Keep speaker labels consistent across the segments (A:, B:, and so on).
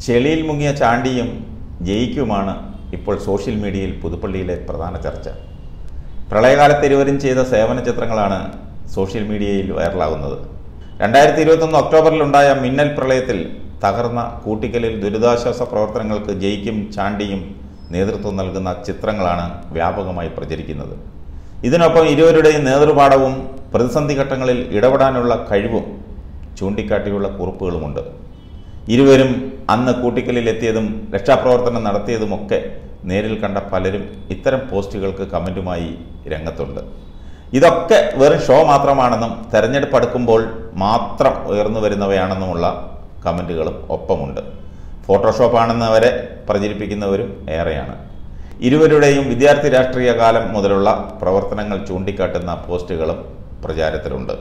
A: ചെളിയിൽ മുങ്ങിയ ചാണ്ടിയും ജയിക്കുമാണ് ഇപ്പോൾ സോഷ്യൽ മീഡിയയിൽ പുതുപ്പള്ളിയിലെ പ്രധാന ചർച്ച പ്രളയകാലത്ത് ഇരുവരും ചെയ്ത സേവന ചിത്രങ്ങളാണ് സോഷ്യൽ മീഡിയയിൽ വൈറലാകുന്നത് രണ്ടായിരത്തി ഇരുപത്തൊന്ന് ഒക്ടോബറിലുണ്ടായ മിന്നൽ പ്രളയത്തിൽ തകർന്ന കൂട്ടിക്കലിൽ ദുരിതാശ്വാസ പ്രവർത്തനങ്ങൾക്ക് ജയിക്കും ചാണ്ടിയും നേതൃത്വം നൽകുന്ന ചിത്രങ്ങളാണ് വ്യാപകമായി പ്രചരിക്കുന്നത് ഇതിനൊപ്പം ഇരുവരുടെയും നേതൃപാഠവും പ്രതിസന്ധി ഘട്ടങ്ങളിൽ ഇടപെടാനുള്ള കഴിവും ചൂണ്ടിക്കാട്ടിയുള്ള കുറിപ്പുകളുമുണ്ട് ഇരുവരും അന്ന് കൂട്ടിക്കലിൽ എത്തിയതും രക്ഷാപ്രവർത്തനം നടത്തിയതുമൊക്കെ നേരിൽ കണ്ട പലരും ഇത്തരം പോസ്റ്റുകൾക്ക് കമൻറ്റുമായി രംഗത്തുണ്ട് ഇതൊക്കെ വെറും ഷോ മാത്രമാണെന്നും തെരഞ്ഞെടുപ്പ് അടുക്കുമ്പോൾ മാത്രം ഉയർന്നു വരുന്നവയാണെന്നുമുള്ള കമൻറ്റുകളും ഒപ്പമുണ്ട് ഫോട്ടോഷോപ്പാണെന്ന് വരെ പ്രചരിപ്പിക്കുന്നവരും ഏറെയാണ് ഇരുവരുടെയും വിദ്യാർത്ഥി രാഷ്ട്രീയ കാലം മുതലുള്ള പ്രവർത്തനങ്ങൾ ചൂണ്ടിക്കാട്ടുന്ന പോസ്റ്റുകളും പ്രചാരത്തിലുണ്ട്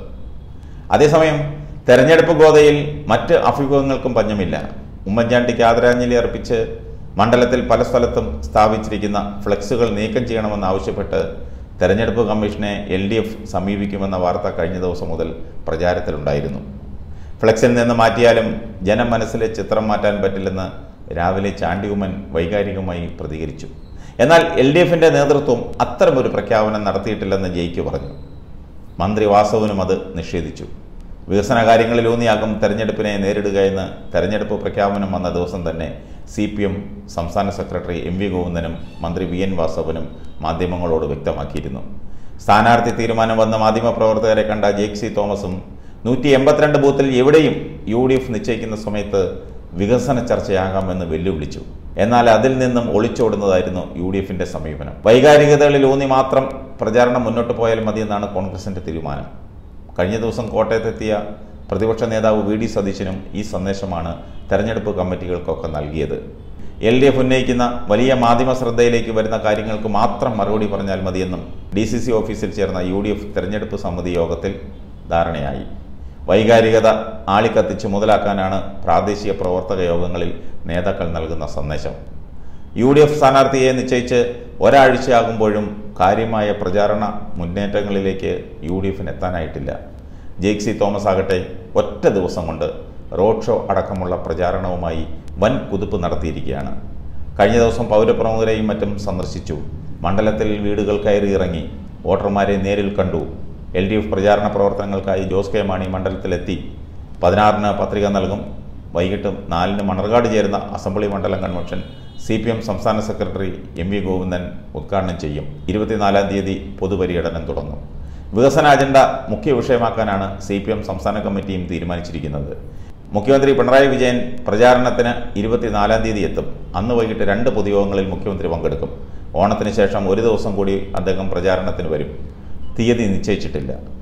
A: അതേസമയം തെരഞ്ഞെടുപ്പ് ഗോതയിൽ മറ്റ് അഭിമുഖങ്ങൾക്കും പഞ്ഞമില്ല ഉമ്മൻചാണ്ടിക്ക് ആദരാഞ്ജലി അർപ്പിച്ച് മണ്ഡലത്തിൽ പല സ്ഥലത്തും സ്ഥാപിച്ചിരിക്കുന്ന ഫ്ലെക്സുകൾ നീക്കം ചെയ്യണമെന്നാവശ്യപ്പെട്ട് തെരഞ്ഞെടുപ്പ് കമ്മീഷനെ എൽ ഡി എഫ് സമീപിക്കുമെന്ന വാർത്ത കഴിഞ്ഞ ദിവസം മുതൽ പ്രചാരത്തിലുണ്ടായിരുന്നു ഫ്ലെക്സിൽ നിന്ന് മാറ്റിയാലും ജനം മനസ്സിലെ ചിത്രം മാറ്റാൻ പറ്റില്ലെന്ന് രാവിലെ ചാണ്ടിയുമ്മൻ വൈകാരികമായി പ്രതികരിച്ചു എന്നാൽ എൽ ഡി എഫിൻ്റെ നേതൃത്വം അത്തരമൊരു പ്രഖ്യാപനം നടത്തിയിട്ടില്ലെന്ന് ജയിക്ക് പറഞ്ഞു മന്ത്രി വാസവനും അത് നിഷേധിച്ചു വികസന കാര്യങ്ങളിലൂന്നിയാകും തെരഞ്ഞെടുപ്പിനെ നേരിടുക എന്ന് തെരഞ്ഞെടുപ്പ് പ്രഖ്യാപനം വന്ന ദിവസം തന്നെ സി പി എം സംസ്ഥാന സെക്രട്ടറി എം വി ഗോവിന്ദനും മന്ത്രി വി എൻ വാസവനും മാധ്യമങ്ങളോട് വ്യക്തമാക്കിയിരുന്നു സ്ഥാനാർത്ഥി തീരുമാനം വന്ന മാധ്യമപ്രവർത്തകരെ കണ്ട ജേക്സി തോമസും നൂറ്റി എൺപത്തിരണ്ട് ബൂത്തിൽ എവിടെയും യു ഡി എഫ് നിശ്ചയിക്കുന്ന സമയത്ത് വികസന ചർച്ചയാകാമെന്ന് വെല്ലുവിളിച്ചു എന്നാൽ അതിൽ നിന്നും ഒളിച്ചോടുന്നതായിരുന്നു യു ഡി എഫിന്റെ സമീപനം വൈകാരികതകളിൽ ഊന്നി മാത്രം പ്രചാരണം മുന്നോട്ട് പോയാൽ മതിയെന്നാണ് കോൺഗ്രസിന്റെ തീരുമാനം കഴിഞ്ഞ ദിവസം കോട്ടയത്തെത്തിയ പ്രതിപക്ഷ നേതാവ് വി ഡി സതീശനും ഈ സന്ദേശമാണ് തെരഞ്ഞെടുപ്പ് കമ്മിറ്റികൾക്കൊക്കെ നൽകിയത് എൽ ഡി എഫ് ഉന്നയിക്കുന്ന വലിയ മാധ്യമ ശ്രദ്ധയിലേക്ക് വരുന്ന കാര്യങ്ങൾക്ക് മാത്രം മറുപടി പറഞ്ഞാൽ മതിയെന്നും ഡി സി സി ഓഫീസിൽ ചേർന്ന യു ഡി എഫ് തെരഞ്ഞെടുപ്പ് സമിതി യോഗത്തിൽ ധാരണയായി വൈകാരികത ആളിക്കത്തിച്ച് മുതലാക്കാനാണ് പ്രാദേശിക പ്രവർത്തക യോഗങ്ങളിൽ നേതാക്കൾ നൽകുന്ന സന്ദേശം യു ഡി എഫ് സ്ഥാനാർത്ഥിയെ നിശ്ചയിച്ച് ഒരാഴ്ചയാകുമ്പോഴും കാര്യമായ പ്രചാരണ മുന്നേറ്റങ്ങളിലേക്ക് യു ഡി എഫിന് എത്താനായിട്ടില്ല ജെയ്ക്സി തോമസ് ആകട്ടെ ഒറ്റ ദിവസം കൊണ്ട് റോഡ് ഷോ അടക്കമുള്ള പ്രചാരണവുമായി വൻ കുതിപ്പ് നടത്തിയിരിക്കുകയാണ് കഴിഞ്ഞ ദിവസം പൗരപ്രമുഖരെയും മറ്റും സന്ദർശിച്ചു മണ്ഡലത്തിൽ വീടുകൾ കയറി ഇറങ്ങി വോട്ടർമാരെ നേരിൽ കണ്ടു എൽ ഡി എഫ് പ്രചാരണ പ്രവർത്തനങ്ങൾക്കായി ജോസ് കെ മാണി മണ്ഡലത്തിലെത്തി പതിനാറിന് പത്രിക നൽകും വൈകിട്ട് നാലിന് മണർകാട് ചേരുന്ന അസംബ്ലി മണ്ഡലം കൺവെൻഷൻ സി പി എം സംസ്ഥാന സെക്രട്ടറി എം വി ഗോവിന്ദൻ ഉദ്ഘാടനം ചെയ്യും ഇരുപത്തിനാലാം തീയതി പൊതുപര്യടനം തുടങ്ങും വികസന അജണ്ട മുഖ്യ വിഷയമാക്കാനാണ് സി പി എം സംസ്ഥാന കമ്മിറ്റിയും തീരുമാനിച്ചിരിക്കുന്നത് മുഖ്യമന്ത്രി പിണറായി വിജയൻ പ്രചാരണത്തിന് ഇരുപത്തിനാലാം തീയതി എത്തും അന്ന് വൈകിട്ട് രണ്ട് പൊതുയോഗങ്ങളിൽ മുഖ്യമന്ത്രി പങ്കെടുക്കും ഓണത്തിന് ശേഷം ഒരു ദിവസം കൂടി അദ്ദേഹം പ്രചാരണത്തിന് വരും തീയതി നിശ്ചയിച്ചിട്ടില്ല